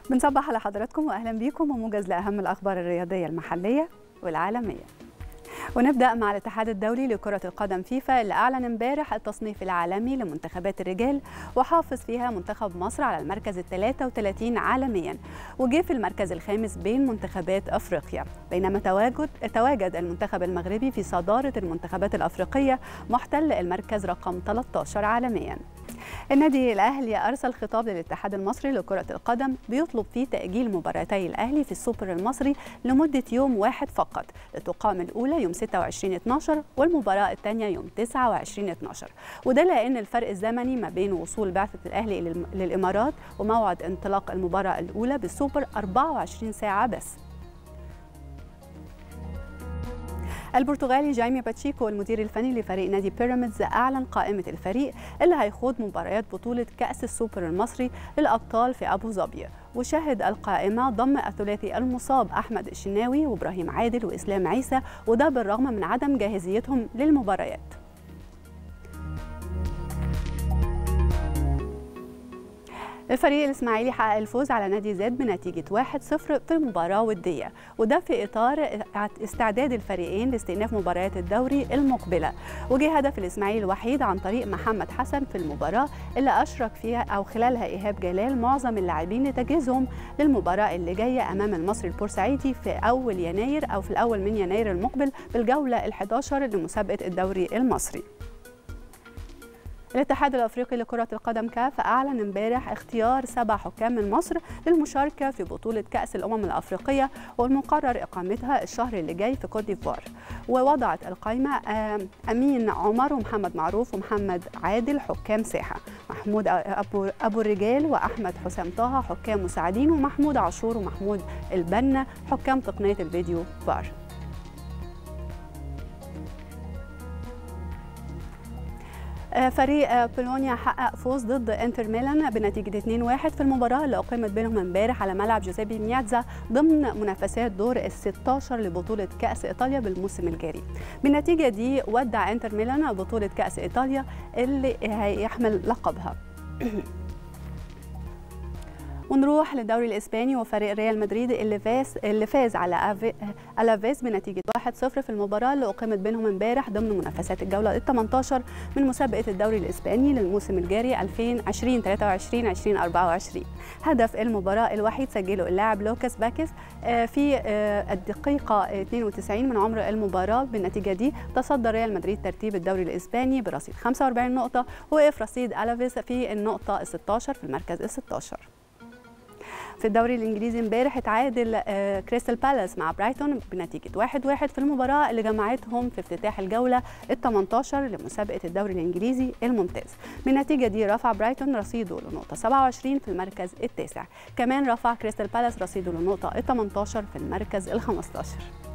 بنصبح على حضراتكم واهلا بيكم وموجز لاهم الاخبار الرياضيه المحليه والعالميه. ونبدا مع الاتحاد الدولي لكره القدم فيفا اللي اعلن امبارح التصنيف العالمي لمنتخبات الرجال وحافظ فيها منتخب مصر على المركز ال 33 عالميا وجه في المركز الخامس بين منتخبات افريقيا بينما تواجد تواجد المنتخب المغربي في صداره المنتخبات الافريقيه محتل المركز رقم 13 عالميا. النادي الاهلي ارسل خطاب للاتحاد المصري لكره القدم بيطلب فيه تاجيل مباراتي الاهلي في السوبر المصري لمده يوم واحد فقط لتقام الاولى يوم 26 12 والمباراه الثانيه يوم 29 12 وده لان الفرق الزمني ما بين وصول بعثه الاهلي للامارات وموعد انطلاق المباراه الاولى بالسوبر 24 ساعه بس البرتغالي جايمي باتشيكو المدير الفني لفريق نادي بيراميدز اعلن قائمه الفريق اللي هيخوض مباريات بطوله كاس السوبر المصري للابطال في ابو ظبي وشهد القائمه ضم الثلاثي المصاب احمد الشناوي وابراهيم عادل واسلام عيسى وده بالرغم من عدم جاهزيتهم للمباريات الفريق الإسماعيلي حقق الفوز على نادي زد بنتيجة 1-0 في مباراة ودية وده في إطار استعداد الفريقين لاستئناف مباريات الدوري المقبلة وجه هدف الإسماعيلي الوحيد عن طريق محمد حسن في المباراة اللي أشرك فيها أو خلالها إيهاب جلال معظم اللاعبين لتجهيزهم للمباراة اللي جاية أمام المصري البورسعيدي في أول يناير أو في الأول من يناير المقبل بالجولة ال11 لمسابقة الدوري المصري الاتحاد الافريقي لكره القدم كاف اعلن امبارح اختيار سبع حكام من مصر للمشاركه في بطوله كاس الامم الافريقيه والمقرر اقامتها الشهر اللي جاي في كوت ديفوار ووضعت القائمه امين عمر ومحمد معروف ومحمد عادل حكام ساحه محمود ابو ابو الرجال واحمد حسام طه حكام مساعدين ومحمود عاشور ومحمود البنا حكام تقنيه الفيديو فار فريق بولونيا حقق فوز ضد انتر ميلان بنتيجه 2-1 في المباراه اللي اقيمت بينهم امبارح على ملعب جوزيبي مياتزا ضمن منافسات دور ال 16 لبطوله كاس ايطاليا بالموسم الجاري. بالنتيجه دي ودع انتر ميلان بطوله كاس ايطاليا اللي هيحمل لقبها. ونروح للدوري الاسباني وفريق ريال مدريد اللي فاز اللي فاز على الافيز بنتيجه 1-0 في المباراه اللي اقيمت بينهم امبارح ضمن منافسات الجوله ال 18 من مسابقه الدوري الاسباني للموسم الجاري 2020 23 2024 هدف المباراه الوحيد سجله اللاعب لوكاس باكيس في الدقيقه 92 من عمر المباراه بالنتيجه دي تصدر ريال مدريد ترتيب الدوري الاسباني برصيد 45 نقطه ووقف رصيد الافيز في النقطه ال 16 في المركز ال 16 في الدوري الانجليزي امبارح اتعادل كريستال بالاس مع برايتون بنتيجه 1-1 في المباراه اللي جمعتهم في افتتاح الجوله ال 18 لمسابقه الدوري الانجليزي الممتاز بالنتيجه دي رفع برايتون رصيده لنقطه 27 في المركز التاسع كمان رفع كريستال بالاس رصيده لنقطه ال 18 في المركز ال 15